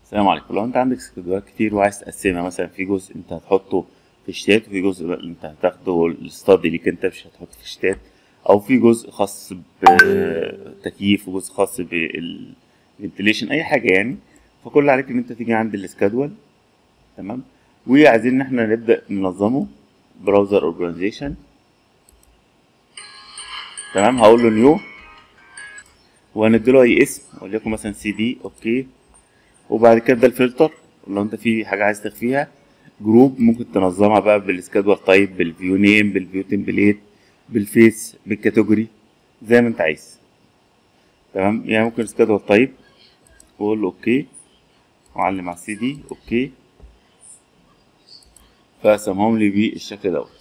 السلام عليكم لو انت عندك سكادولات كتير وعايز تقسمها مثلا في جزء انت هتحطه في شتات وفي جزء بقى انت هتاخده الاستادي ليك انت مش هتحطه في شتات او في جزء خاص بتكييف وجزء خاص بالفنتليشن اي حاجه يعني فكل اللي عليك ان انت تيجي عند السكادول تمام وعايزين ان احنا نبدا ننظمه براوزر اورجانيزيشن تمام هقول له نيو وهنديله اي اسم وليكن مثلا سي دي اوكي وبعد كده ده الفلتر لو انت في حاجه عايز تخفيها جروب ممكن تنظمها بقى بالسكادول تايب بالفيو نيم بالفيو تمبليت بالفيس بالكاتيجوري زي ما انت عايز تمام يعني ممكن سكادول تايب واقول له اوكي واعلم على السي دي اوكي فقسمهم لي بالشكل دوت